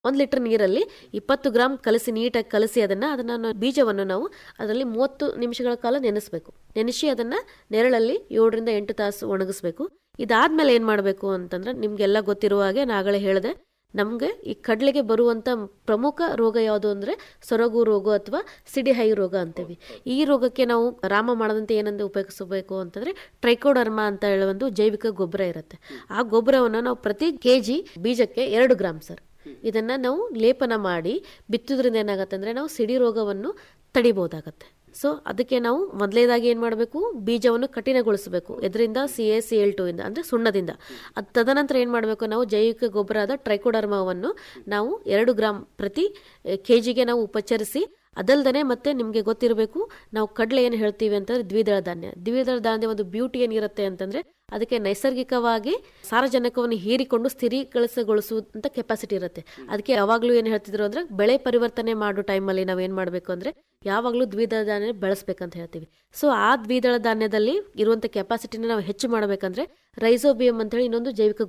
ಒಂದು ಲೀಟರ್ ನೀರಲ್ಲಿ ಇಪ್ಪತ್ತು ಗ್ರಾಮ್ ಕಲಸಿ ನೀಟಾಗಿ ಕಲಸಿ ಅದನ್ನು ಅದನ್ನು ಬೀಜವನ್ನು ನಾವು ಅದರಲ್ಲಿ ಮೂವತ್ತು ನಿಮಿಷಗಳ ಕಾಲ ನೆನೆಸಬೇಕು ನೆನೆಸಿ ಅದನ್ನು ನೆರಳಲ್ಲಿ ಏಳರಿಂದ ಎಂಟು ತಾಸು ಒಣಗಿಸ್ಬೇಕು ಇದಾದ್ಮೇಲೆ ಏನು ಮಾಡಬೇಕು ಅಂತಂದ್ರೆ ನಿಮಗೆಲ್ಲ ಗೊತ್ತಿರುವ ಹಾಗೆ ನಾಗಳೆ ಹೇಳಿದೆ ನಮಗೆ ಈ ಕಡಲೆಗೆ ಬರುವಂಥ ಪ್ರಮುಖ ರೋಗ ಯಾವುದು ಅಂದರೆ ಸೊರಗು ರೋಗ ಅಥವಾ ಸಿಡಿಹೈ ರೋಗ ಅಂತೀವಿ ಈ ರೋಗಕ್ಕೆ ನಾವು ರಾಮ ಮಾಡದಂತೆ ಏನಂತ ಉಪಯೋಗಿಸಬೇಕು ಅಂತಂದರೆ ಟ್ರೈಕೋಡರ್ಮಾ ಅಂತ ಹೇಳೋ ಒಂದು ಜೈವಿಕ ಗೊಬ್ಬರ ಇರುತ್ತೆ ಆ ಗೊಬ್ಬರವನ್ನು ನಾವು ಪ್ರತಿ ಕೆ ಜಿ ಬೀಜಕ್ಕೆ ಎರಡು ಗ್ರಾಮ್ ಸರ್ ಇದನ್ನು ನಾವು ಲೇಪನ ಮಾಡಿ ಬಿತ್ತೋದ್ರಿಂದ ಏನಾಗುತ್ತೆ ಅಂದರೆ ನಾವು ಸಿಡಿ ರೋಗವನ್ನು ತಡಿಬೋದಾಗತ್ತೆ ಸೊ ಅದಕ್ಕೆ ನಾವು ಮೊದಲೇದಾಗಿ ಏನು ಮಾಡಬೇಕು ಬೀಜವನ್ನು ಕಠಿಣಗೊಳಿಸಬೇಕು ಇದರಿಂದ C A C L two ಇಂದ ಅಂದರೆ ಸುಣ್ಣದಿಂದ ಅದು ತದನಂತರ ಏನು ಮಾಡಬೇಕು ನಾವು ಜೈವಿಕ ಗೊಬ್ಬರ ಆದ ಟ್ರೈಕೋಡರ್ಮಾವನ್ನು ನಾವು ಎರಡು ಗ್ರಾಮ್ ಪ್ರತಿ ಕೆ ಜಿಗೆ ನಾವು ಉಪಚರಿಸಿ ಅದಲ್ದೇ ಮತ್ತೆ ನಿಮಗೆ ಗೊತ್ತಿರಬೇಕು ನಾವು ಕಡಲೆ ಏನು ಹೇಳ್ತೀವಿ ಅಂತಂದ್ರೆ ದ್ವಿದಳ ಧಾನ್ಯ ದ್ವಿದಳ ಧಾನ್ಯ ಒಂದು ಬ್ಯೂಟಿ ಏನಿರುತ್ತೆ ಅಂತಂದ್ರೆ ಅದಕ್ಕೆ ನೈಸರ್ಗಿಕವಾಗಿ ಸಾರಜನಕವನ್ನು ಹೀರಿಕೊಂಡು ಸ್ಥಿರೀಕರಿಸಗೊಳಿಸುವಂತ ಕೆಪಾಸಿಟಿ ಇರುತ್ತೆ ಅದಕ್ಕೆ ಯಾವಾಗಲೂ ಏನು ಹೇಳ್ತಿದ್ರು ಅಂದ್ರೆ ಬೆಳೆ ಪರಿವರ್ತನೆ ಮಾಡೋ ಟೈಮಲ್ಲಿ ನಾವು ಏನು ಮಾಡಬೇಕು ಅಂದ್ರೆ ಯಾವಾಗಲೂ ದ್ವಿದಳ ಧಾನ್ಯ ಬೆಳೆಸ್ಬೇಕಂತ ಹೇಳ್ತೀವಿ ಸೊ ಆ ದ್ವಿದಳ ಧಾನ್ಯದಲ್ಲಿ ಇರುವಂಥ ಕೆಪಾಸಿಟಿನ ನಾವು ಹೆಚ್ಚು ಮಾಡಬೇಕಂದ್ರೆ ರೈಸೋಬಿಯಂ ಅಂತ ಹೇಳಿ ಇನ್ನೊಂದು ಜೈವಿಕ